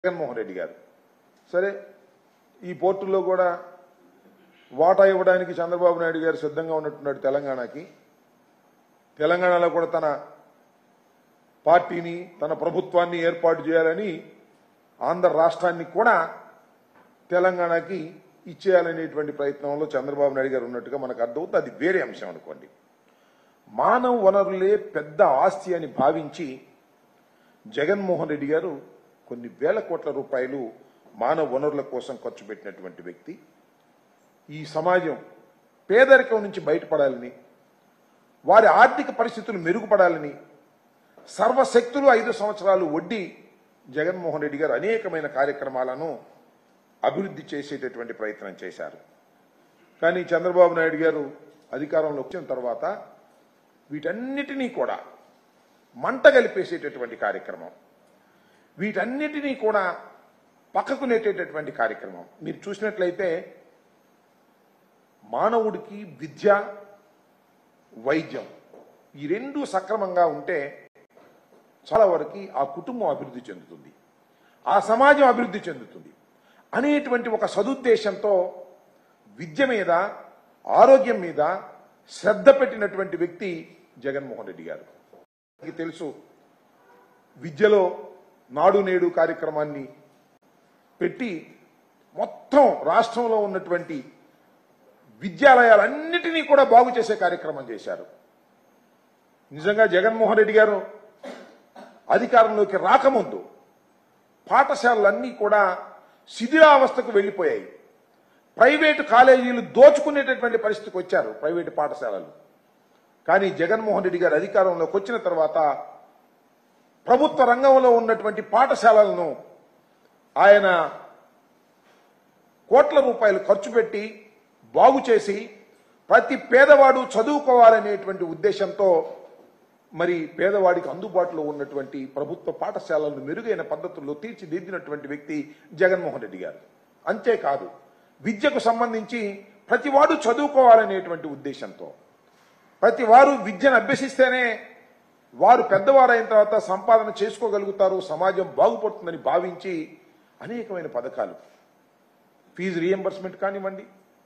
జగన్మోహన్ రెడ్డి గారు సరే ఈ పోర్టుల్లో కూడా వాటా ఇవ్వడానికి చంద్రబాబు నాయుడు గారు సిద్ధంగా ఉన్నట్టున్నాడు తెలంగాణకి తెలంగాణలో కూడా తన పార్టీని తన ప్రభుత్వాన్ని ఏర్పాటు చేయాలని ఆంధ్ర రాష్ట్రాన్ని కూడా తెలంగాణకి ఇచ్చేయాలనేటువంటి ప్రయత్నంలో చంద్రబాబు నాయుడు గారు ఉన్నట్టుగా మనకు అర్థమవుతుంది అది వేరే అంశం అనుకోండి మానవ వనరులే పెద్ద ఆస్తి అని భావించి జగన్మోహన్ రెడ్డి గారు కొన్ని వేల కోట్ల రూపాయలు మానవ వనరుల కోసం ఖర్చు పెట్టినటువంటి వ్యక్తి ఈ సమాజం పేదరికం నుంచి బయటపడాలని వారి ఆర్థిక పరిస్థితులు మెరుగుపడాలని సర్వశక్తులు ఐదు సంవత్సరాలు వడ్డీ జగన్మోహన్ రెడ్డి గారు అనేకమైన కార్యక్రమాలను అభివృద్ధి చేసేటటువంటి ప్రయత్నం చేశారు కానీ చంద్రబాబు నాయుడు గారు అధికారంలో వచ్చిన తర్వాత వీటన్నిటినీ కూడా మంట కలిపేసేటటువంటి కార్యక్రమం వీటన్నిటినీ కూడా పక్కకు నెట్టేటటువంటి కార్యక్రమం మీరు చూసినట్లయితే మానవుడికి విద్య వైద్యం ఈ రెండు సక్రమంగా ఉంటే చాలా వరకు ఆ కుటుంబం అభివృద్ధి చెందుతుంది ఆ సమాజం అభివృద్ధి చెందుతుంది అనేటువంటి ఒక సదుద్దేశంతో విద్య మీద ఆరోగ్యం మీద శ్రద్ధ పెట్టినటువంటి వ్యక్తి జగన్మోహన్ రెడ్డి గారు మీకు తెలుసు విద్యలో నాడు నేడు కార్యక్రమాన్ని పెట్టి మొత్తం రాష్ట్రంలో ఉన్నటువంటి విద్యాలయాలన్నిటినీ కూడా బాగు చేసే కార్యక్రమం చేశారు నిజంగా జగన్మోహన్ రెడ్డి గారు అధికారంలోకి రాకముందు పాఠశాలలన్నీ కూడా శిథిలావస్థకు వెళ్ళిపోయాయి ప్రైవేటు కాలేజీలు దోచుకునేటటువంటి పరిస్థితికి వచ్చారు ప్రైవేటు పాఠశాలలు కానీ జగన్మోహన్ రెడ్డి గారు అధికారంలోకి వచ్చిన తర్వాత ప్రభుత్వ రంగంలో ఉన్నటువంటి పాఠశాలలను ఆయన కోట్ల రూపాయలు ఖర్చు పెట్టి బాగు చేసి ప్రతి పేదవాడు చదువుకోవాలనేటువంటి ఉద్దేశంతో మరి పేదవాడికి అందుబాటులో ఉన్నటువంటి ప్రభుత్వ పాఠశాలలను మెరుగైన పద్ధతుల్లో తీర్చిదిద్దినటువంటి వ్యక్తి జగన్మోహన్ రెడ్డి గారు అంతేకాదు విద్యకు సంబంధించి ప్రతివాడు చదువుకోవాలనేటువంటి ఉద్దేశంతో ప్రతి వారు విద్యను అభ్యసిస్తేనే వారు పెద్దవారైన తర్వాత సంపాదన చేసుకోగలుగుతారు సమాజం బాగుపడుతుందని భావించి అనేకమైన పథకాలు ఫీజు రియంబర్స్మెంట్ కానివ్వండి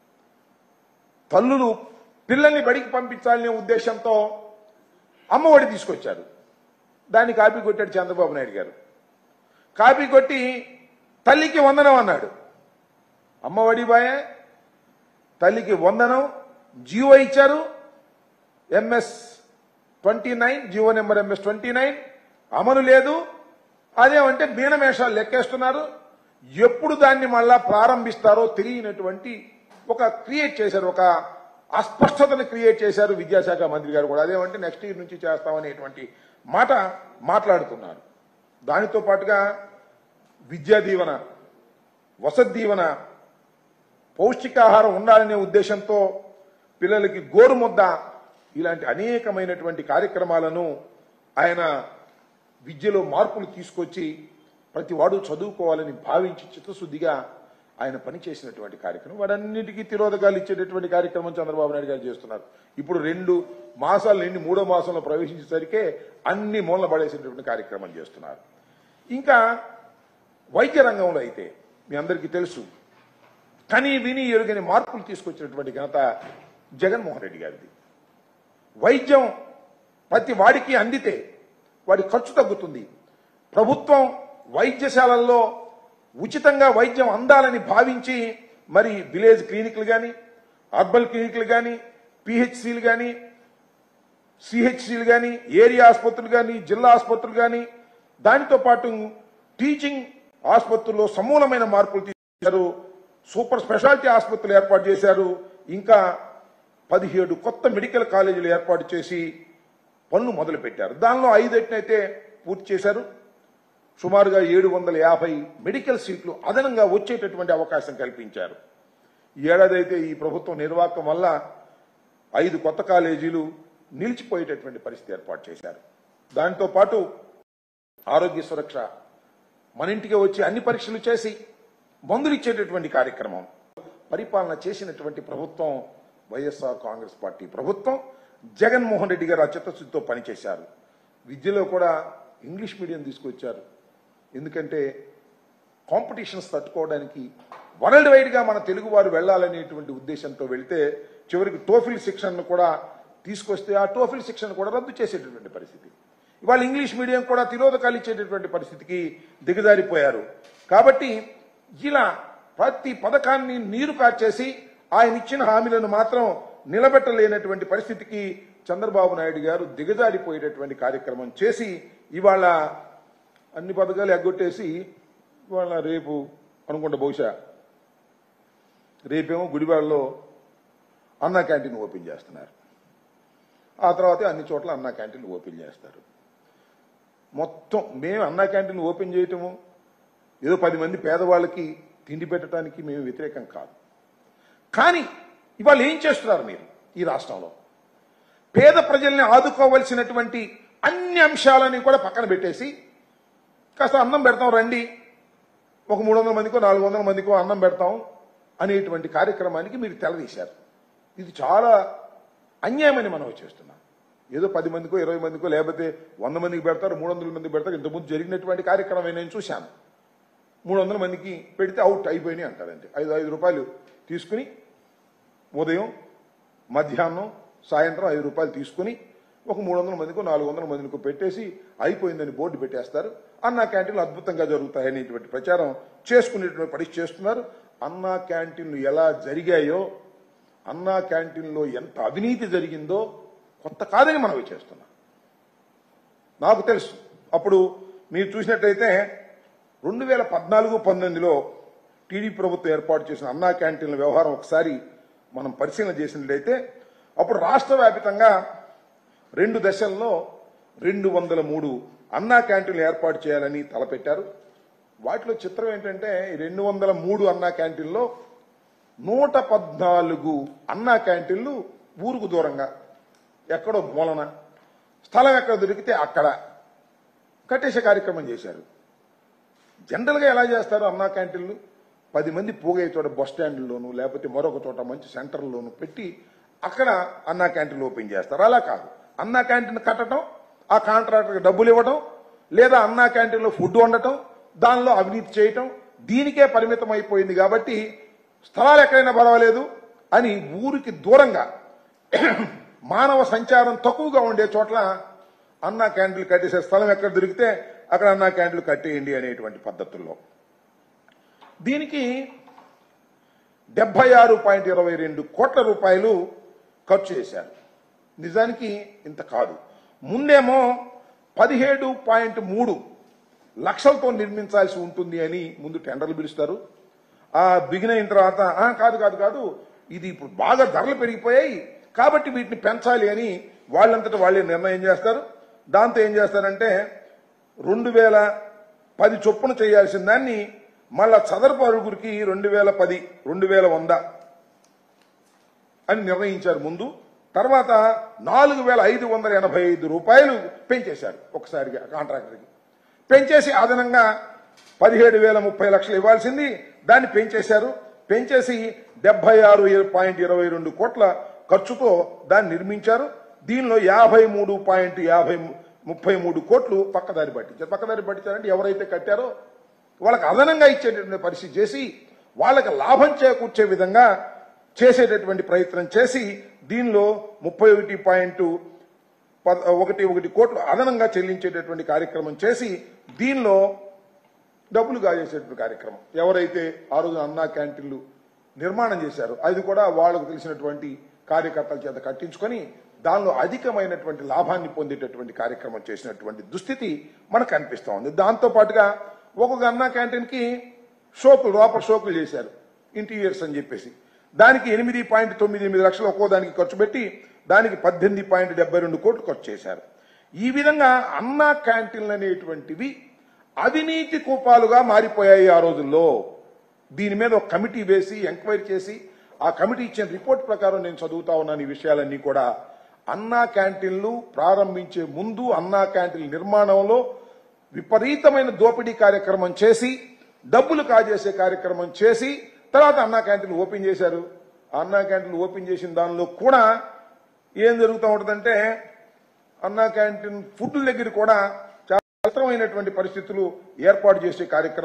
తల్లులు పిల్లల్ని బడికి పంపించాలనే ఉద్దేశంతో అమ్మఒడి తీసుకొచ్చారు దాన్ని కాపీ కొట్టాడు చంద్రబాబు నాయుడు గారు కాపీ కొట్టి తల్లికి వందనం అన్నాడు అమ్మఒడి బాయే తల్లికి వందనం జీవో ఇచ్చారు MS twenty nine GO number MS twenty nine అమలు లేదు అదేమంటే మీనమేషాలు లెక్కేస్తున్నారు ఎప్పుడు దాన్ని మళ్ళా ప్రారంభిస్తారో తెలియనటువంటి ఒక క్రియేట్ చేశారు ఒక అస్పష్టతను క్రియేట్ చేశారు విద్యాశాఖ మంత్రి గారు కూడా అదేమంటే నెక్స్ట్ ఇయర్ నుంచి చేస్తామనేటువంటి మాట మాట్లాడుతున్నారు దానితో పాటుగా విద్యా దీవెన వసతి దీవెన పౌష్టికాహారం ఉండాలనే ఉద్దేశంతో పిల్లలకి గోరుముద్ద ఇలాంటి అనేకమైనటువంటి కార్యక్రమాలను ఆయన విద్యలో మార్పులు తీసుకొచ్చి ప్రతి వాడు చదువుకోవాలని భావించి చిత్తశుద్ధిగా ఆయన పనిచేసినటువంటి కార్యక్రమం వాడన్నిటికీ తిరోధకాలు ఇచ్చేటటువంటి కార్యక్రమం చంద్రబాబు నాయుడు గారు చేస్తున్నారు ఇప్పుడు రెండు మాసాలు నిండి మూడో మాసంలో ప్రవేశించేసరికే అన్ని మూలన పడేసేటటువంటి కార్యక్రమం చేస్తున్నారు ఇంకా వైద్య రంగంలో అయితే మీ అందరికీ తెలుసు కని విని ఎరుగని మార్పులు తీసుకొచ్చినటువంటి ఘనత జగన్మోహన్ రెడ్డి గారిది వైద్యం ప్రతి వాడికి అందితే వాడి ఖర్చు తగ్గుతుంది ప్రభుత్వం వైద్యశాలల్లో ఉచితంగా వైద్యం అందాలని భావించి మరి విలేజ్ క్లినిక్లు కానీ అర్బన్ క్లినిక్లు కానీ పిహెచ్సిలు కానీ సిహెచ్సిలు కానీ ఏరియా ఆసుపత్రులు కానీ జిల్లా ఆసుపత్రులు కానీ దానితో పాటు టీచింగ్ ఆసుపత్రుల్లో సమూలమైన మార్పులు తీసుకొచ్చారు సూపర్ స్పెషాలిటీ ఆసుపత్రులు ఏర్పాటు చేశారు ఇంకా పదిహేడు కొత్త మెడికల్ కాలేజీలు ఏర్పాటు చేసి పనులు మొదలు పెట్టారు దానిలో ఐదెట్నైతే పూర్తి చేశారు సుమారుగా ఏడు వందల యాభై మెడికల్ సీట్లు అదనంగా వచ్చేటటువంటి అవకాశం కల్పించారు ఈ ఏడాది అయితే ఈ ప్రభుత్వం నిర్వాహకం వల్ల ఐదు కొత్త కాలేజీలు నిలిచిపోయేటటువంటి పరిస్థితి ఏర్పాటు చేశారు దాంతో పాటు ఆరోగ్య సురక్ష మన ఇంటికి వచ్చి అన్ని పరీక్షలు చేసి మందులు ఇచ్చేటటువంటి కార్యక్రమం పరిపాలన చేసినటువంటి ప్రభుత్వం వైఎస్ఆర్ కాంగ్రెస్ పార్టీ ప్రభుత్వం జగన్మోహన్ రెడ్డి గారు అచిత్తశుద్ధితో పనిచేశారు విద్యలో కూడా ఇంగ్లీష్ మీడియం తీసుకొచ్చారు ఎందుకంటే కాంపిటీషన్స్ తట్టుకోవడానికి వరల్డ్ వైడ్గా మన తెలుగు వారు వెళ్ళాలనేటువంటి ఉద్దేశంతో వెళ్తే చివరికి టోఫిల్ శిక్షణను కూడా తీసుకొస్తే ఆ టోఫిల్ శిక్షణ కూడా రద్దు చేసేటటువంటి పరిస్థితి ఇవాళ ఇంగ్లీష్ మీడియం కూడా తిరోధకాలు ఇచ్చేటటువంటి పరిస్థితికి దిగజారిపోయారు కాబట్టి ఇలా ప్రతి పథకాన్ని నీరు కార్చేసి ఆయన ఇచ్చిన హామీలను మాత్రం నిలబెట్టలేనటువంటి పరిస్థితికి చంద్రబాబు నాయుడు గారు దిగజారిపోయేటటువంటి కార్యక్రమం చేసి ఇవాళ అన్ని పథకాలు ఎగ్గొట్టేసి ఇవాళ రేపు అనుకుంటా బహుశా రేపేమో గుడివాడలో అన్నా క్యాంటీన్ ఓపెన్ చేస్తున్నారు ఆ తర్వాత అన్ని చోట్ల అన్నా క్యాంటీన్ ఓపెన్ చేస్తారు మొత్తం మేము అన్నా క్యాంటీన్ ఓపెన్ చేయటము ఏదో పది మంది పేదవాళ్ళకి తిండి పెట్టడానికి మేము వ్యతిరేకం కాదు కానీ ఇవాళ ఏం చేస్తున్నారు మీరు ఈ రాష్ట్రంలో పేద ప్రజల్ని ఆదుకోవలసినటువంటి అన్ని అంశాలని కూడా పక్కన పెట్టేసి కాస్త అన్నం పెడతాం రండి ఒక మూడు వందల మందికో నాలుగు వందల మందికో అన్నం పెడతాం అనేటువంటి కార్యక్రమానికి మీరు తెలదీశారు ఇది చాలా అన్యాయమని మనం చేస్తున్నాం ఏదో పది మందికో ఇరవై మందికో లేకపోతే వంద మందికి పెడతారు మూడు వందల మందికి పెడతారు ఇంతకుముందు జరిగినటువంటి కార్యక్రమం నేను చూశాను మూడు వందల మందికి పెడితే అవుట్ అయిపోయినాయి అంటారంటే ఐదు ఐదు రూపాయలు తీసుకుని ఉదయం మధ్యాహ్నం సాయంత్రం ఐదు రూపాయలు తీసుకుని ఒక మూడు వందల మందికో నాలుగు వందల మందికో పెట్టేసి అయిపోయిందని బోర్డు పెట్టేస్తారు అన్నా క్యాంటీన్లు అద్భుతంగా జరుగుతాయనేటువంటి ప్రచారం చేసుకునేటువంటి పరిస్థితి చేస్తున్నారు అన్నా క్యాంటీన్లు ఎలా జరిగాయో అన్నా క్యాంటీన్లో ఎంత అవినీతి జరిగిందో కొత్త కాదని మనవి చేస్తున్నాం నాకు తెలుసు అప్పుడు మీరు చూసినట్టయితే రెండు వేల పద్నాలుగు పంతొమ్మిదిలో టీడీపీ ప్రభుత్వం ఏర్పాటు చేసిన అన్నా క్యాంటీన్ల వ్యవహారం ఒకసారి మనం పరిశీలన చేసినట్లయితే అప్పుడు రాష్ట్ర వ్యాపితంగా రెండు దశల్లో రెండు వందల మూడు అన్నా క్యాంటీన్లు ఏర్పాటు చేయాలని తలపెట్టారు వాటిలో చిత్రం ఏంటంటే ఈ రెండు వందల మూడు అన్నా క్యాంటీన్లో నూట పద్నాలుగు అన్నా క్యాంటీన్లు ఊరుకు దూరంగా ఎక్కడో మూలన స్థలం ఎక్కడ దొరికితే అక్కడ కట్టేసే కార్యక్రమం చేశారు జనరల్గా ఎలా చేస్తారు అన్నా క్యాంటీన్లు పది మంది పోగే చోట బస్ స్టాండ్లోను లేకపోతే మరొక చోట మంచి సెంటర్లోను పెట్టి అక్కడ అన్నా క్యాంటీన్లు ఓపెన్ చేస్తారు అలా కాదు అన్నా క్యాంటీన్ కట్టడం ఆ కాంట్రాక్టర్కి డబ్బులు ఇవ్వడం లేదా అన్నా క్యాంటీన్లో ఫుడ్ వండటం దానిలో అవినీతి చేయటం దీనికే పరిమితం అయిపోయింది కాబట్టి స్థలాలు ఎక్కడైనా పర్వాలేదు అని ఊరికి దూరంగా మానవ సంచారం తక్కువగా ఉండే చోట్ల అన్నా క్యాంటీన్లు కట్టేసే స్థలం ఎక్కడ దొరికితే అక్కడ అన్నా క్యాంటీన్లు కట్టేయండి అనేటువంటి పద్ధతుల్లో దీనికి డెబ్బై ఆరు పాయింట్ ఇరవై రెండు కోట్ల రూపాయలు ఖర్చు చేశారు నిజానికి ఇంత కాదు ముందేమో పదిహేడు పాయింట్ మూడు లక్షలతో నిర్మించాల్సి ఉంటుంది అని ముందు టెండర్లు పిలుస్తారు ఆ బిగిన్ అయిన తర్వాత "ఆ, కాదు కాదు కాదు ఇది ఇప్పుడు బాగా ధరలు పెరిగిపోయాయి కాబట్టి వీటిని పెంచాలి అని వాళ్ళంతటా వాళ్ళే నిర్ణయం చేస్తారు దాంతో ఏం చేస్తారంటే రెండు వేల పది చొప్పున చేయాల్సిన దాన్ని మళ్ళా చదరపు అరుగురికి రెండు వేల పది రెండు వేల వంద అని నిర్ణయించారు ముందు తర్వాత నాలుగు వేల ఐదు వందల ఎనభై ఐదు రూపాయలు పెంచేశారు ఒకసారిగా కాంట్రాక్టర్కి పెంచేసి అదనంగా పదిహేడు వేల ముప్పై లక్షలు ఇవ్వాల్సింది దాన్ని పెంచేశారు పెంచేసి డెబ్బై ఆరు పాయింట్ ఇరవై రెండు కోట్ల ఖర్చుతో దాన్ని నిర్మించారు దీనిలో యాభై మూడు పాయింట్ యాభై ముప్పై మూడు కోట్లు పక్కదారి పట్టించారు పక్కదారి పట్టించారంటే ఎవరైతే కట్టారో వాళ్ళకి అదనంగా ఇచ్చేటటువంటి పరిస్థితి చేసి వాళ్ళకి లాభం చేకూర్చే విధంగా చేసేటటువంటి ప్రయత్నం చేసి దీనిలో ముప్పై ఒకటి పాయింట్ పద- ఒకటి ఒకటి కోట్లు అదనంగా చెల్లించేటటువంటి కార్యక్రమం చేసి దీనిలో డబ్బులు కాజేసేటువంటి కార్యక్రమం ఎవరైతే ఆ రోజు అన్నా క్యాంటీన్లు నిర్మాణం చేశారో అది కూడా వాళ్ళకు తెలిసినటువంటి కార్యకర్తల చేత కట్టించుకొని దానిలో అధికమైనటువంటి లాభాన్ని పొందేటటువంటి కార్యక్రమం చేసినటువంటి దుస్థితి మనకు కనిపిస్తా ఉంది దాంతో పాటుగా ఒక్కొక్క అన్నా క్యాంటీన్ కి షోకులు లోపల షోకులు చేశారు ఇంటీరియర్స్ అని చెప్పేసి దానికి ఎనిమిది పాయింట్ తొమ్మిది ఎనిమిది లక్షలు ఒక్కో దానికి ఖర్చు పెట్టి దానికి పద్దెనిమిది పాయింట్ డెబ్బై రెండు కోట్లు ఖర్చు చేశారు ఈ విధంగా అన్నా క్యాంటీన్లు అనేటువంటివి అవినీతి కూపాలుగా మారిపోయాయి ఆ రోజుల్లో దీని మీద ఒక కమిటీ వేసి ఎంక్వైరీ చేసి ఆ కమిటీ ఇచ్చిన రిపోర్ట్ ప్రకారం నేను చదువుతా ఉన్నాను ఈ విషయాలన్నీ కూడా అన్నా క్యాంటీన్లు ప్రారంభించే ముందు అన్నా క్యాంటీన్ల నిర్మాణంలో విపరీతమైన దోపిడీ కార్యక్రమం చేసి డబ్బులు కాజేసే కార్యక్రమం చేసి తర్వాత అన్నా క్యాంటీన్లు ఓపెన్ చేశారు ఆ అన్నా క్యాంటీన్లు ఓపెన్ చేసిన దానిలో కూడా ఏం జరుగుతూ ఉంటుందంటే అన్నా క్యాంటీన్ ఫుడ్ దగ్గర కూడా చాలా కష్టమైనటువంటి పరిస్థితులు ఏర్పాటు చేసే కార్యక్రమం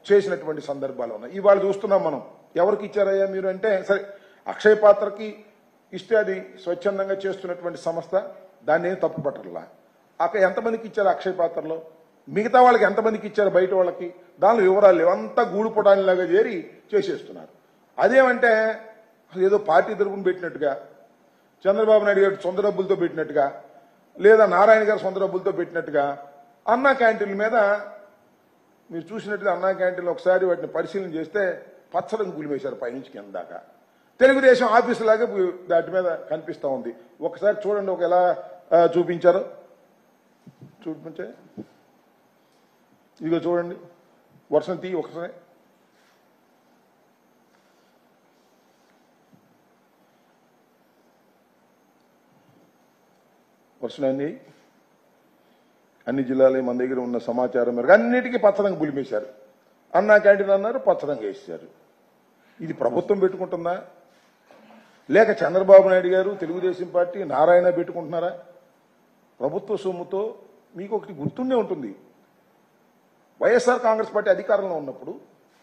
చేసినటువంటి సందర్భాలు ఉన్నాయి ఇవాళ చూస్తున్నాం మనం ఎవరికి ఇచ్చారయ్యా మీరు అంటే సరే అక్షయ పాత్రకి ఇస్తే అది స్వచ్ఛందంగా చేస్తున్నటువంటి సంస్థ దాన్ని ఏం తప్పు పట్టట్లా అక్కడ ఎంతమందికి ఇచ్చారు అక్షయ పాత్రలో మిగతా వాళ్ళకి ఎంతమందికి ఇచ్చారు బయట వాళ్ళకి దానిలో వివరాలు లేవు అంతా గూడుపుటానిలాగా చేరి చేసేస్తున్నారు అదేమంటే ఏదో పార్టీ తరపున పెట్టినట్టుగా చంద్రబాబు నాయుడు గారు సొంత డబ్బులతో పెట్టినట్టుగా లేదా నారాయణ గారు సొంత డబ్బులతో పెట్టినట్టుగా అన్నా క్యాంటీన్ల మీద మీరు చూసినట్టుగా అన్నా క్యాంటీన్లు ఒకసారి వాటిని పరిశీలన చేస్తే పచ్చడం గులిమేశారు పైనుంచి కింద దాకా తెలుగుదేశం ఆఫీసు లాగా దాటి మీద కనిపిస్తా ఉంది ఒకసారి చూడండి ఒక ఎలా ఆ, చూపించారు చూపించే ఇదిగో చూడండి వర్షం తీ ఒకసారి వర్షం అన్ని అన్ని జిల్లాలే మన దగ్గర ఉన్న సమాచారం మేరకు అన్నిటికీ పచ్చరంగు పులిమేశారు అన్నా క్యాంటీన్ అన్నారు పచ్చరంగు వేసారు ఇది ప్రభుత్వం పెట్టుకుంటుందా లేక చంద్రబాబు నాయుడు గారు తెలుగుదేశం పార్టీ నారాయణ పెట్టుకుంటున్నారా ప్రభుత్వ సొమ్ముతో మీకు ఒకటి గుర్తుండే ఉంటుంది వైఎస్ఆర్ కాంగ్రెస్ పార్టీ అధికారంలో ఉన్నప్పుడు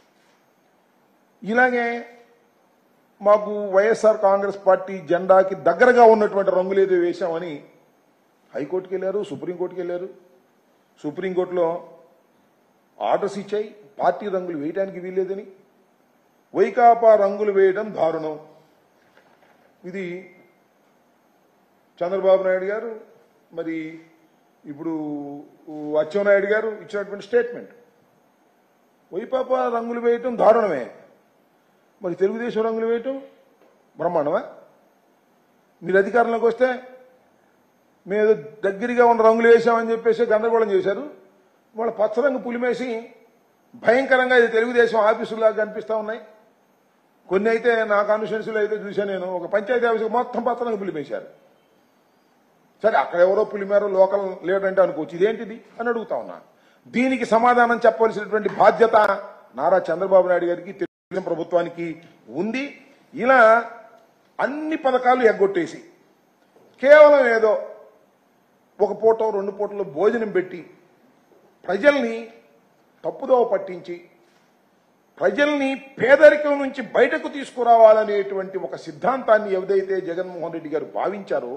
ఇలాగే మాకు వైఎస్ఆర్ కాంగ్రెస్ పార్టీ జెండాకి దగ్గరగా ఉన్నటువంటి రంగులు ఏదో వేశామని హైకోర్టుకి వెళ్ళారు సుప్రీంకోర్టుకి వెళ్ళారు సుప్రీంకోర్టులో ఆర్డర్స్ ఇచ్చాయి పార్టీ రంగులు వేయడానికి వీల్లేదని వైకాపా రంగులు వేయడం దారుణం ఇది చంద్రబాబు నాయుడు గారు మరి ఇప్పుడు అచ్చెన్నాయుడు గారు ఇచ్చినటువంటి స్టేట్మెంట్ వైపాపా రంగులు వేయటం దారుణమే మరి తెలుగుదేశం రంగులు వేయటం బ్రహ్మాండమా మీరు అధికారంలోకి వస్తే మేము ఏదో దగ్గరగా ఉన్న రంగులు వేసామని చెప్పేసి గందరగోళం చేశారు వాళ్ళ పచ్చరంగు పులిమేసి భయంకరంగా ఇది తెలుగుదేశం ఆఫీసులాగా కనిపిస్తా ఉన్నాయి కొన్ని అయితే నా కాన్స్టిట్యున్సీలో అయితే చూశాను నేను ఒక పంచాయతీ ఆఫీసు మొత్తం పచ్చరంగు పులిమేశారు సరే అక్కడ ఎవరో పులిమేర లోకల్ లీడర్ అంటే అనుకోవచ్చు ఇదేంటిది అని అడుగుతా ఉన్నా దీనికి సమాధానం చెప్పవలసినటువంటి బాధ్యత నారా చంద్రబాబు నాయుడు గారికి తెలుగుదేశం ప్రభుత్వానికి ఉంది ఇలా అన్ని పథకాలు ఎగ్గొట్టేసి కేవలం ఏదో ఒక పూట రెండు పూటలు భోజనం పెట్టి ప్రజల్ని తప్పుదోవ పట్టించి ప్రజల్ని పేదరికం నుంచి బయటకు తీసుకురావాలనేటువంటి ఒక సిద్ధాంతాన్ని ఏదైతే జగన్మోహన్ రెడ్డి గారు భావించారో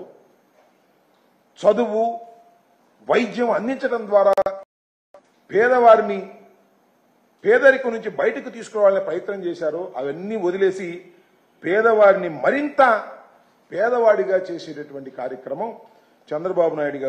చదువు వైద్యం అందించడం ద్వారా పేదవారిని పేదరికం నుంచి బయటకు తీసుకురావాలనే ప్రయత్నం చేశారో అవన్నీ వదిలేసి పేదవారిని మరింత పేదవాడిగా చేసేటటువంటి కార్యక్రమం చంద్రబాబు నాయుడు గారు